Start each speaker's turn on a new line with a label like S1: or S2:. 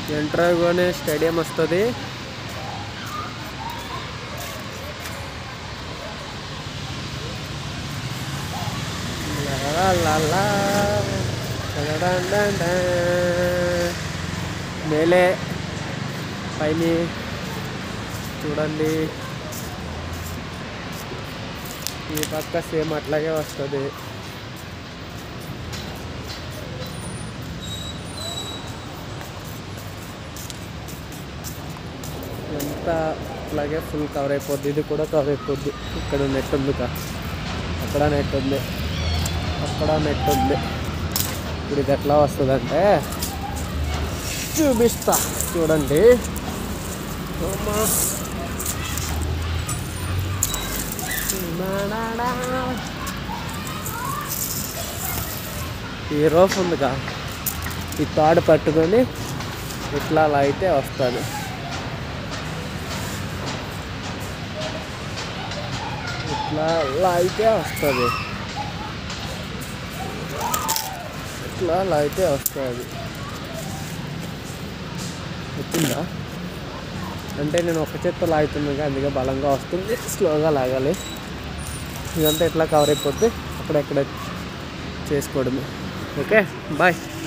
S1: Enter అవ్వగానే stadium వస్తుంది లలలలలా, టడడండండా. మేలే పైన చూడండి ఈ పక్క సేమ్ అట్లాగే వస్తుంది ఎంత అట్లాగే ఫుల్ కవర్ అయిపోద్ది ఇది కూడా కవర్ అయిపోద్ది ఇక్కడ నెట్ ఉంది కా అక్కడ నెట్ ఉంది అక్కడ నెట్ ఉంది ఇప్పుడు ఇది ఎట్లా వస్తుందంటే చూపిస్తా చూడండి అమ్మా. ఈ రోప్ ఉందిగా ఈ తాడు పట్టుకొని ఇట్లా అలా అయితే వస్తుంది ఇట్లా అలా అయితే వస్తుంది ఇట్లా అలా అయితే వస్తుంది వచ్చిందా అంటే నేను ఒక చేత్తో లాగుతున్నాగా అందుకే బలంగా వస్తుంది స్లోగా లాగాలి ఇదంతా ఇట్లా కవర్ అయిపోద్ది అక్కడెక్కడ చేసుకోవడమే ఓకే బాయ్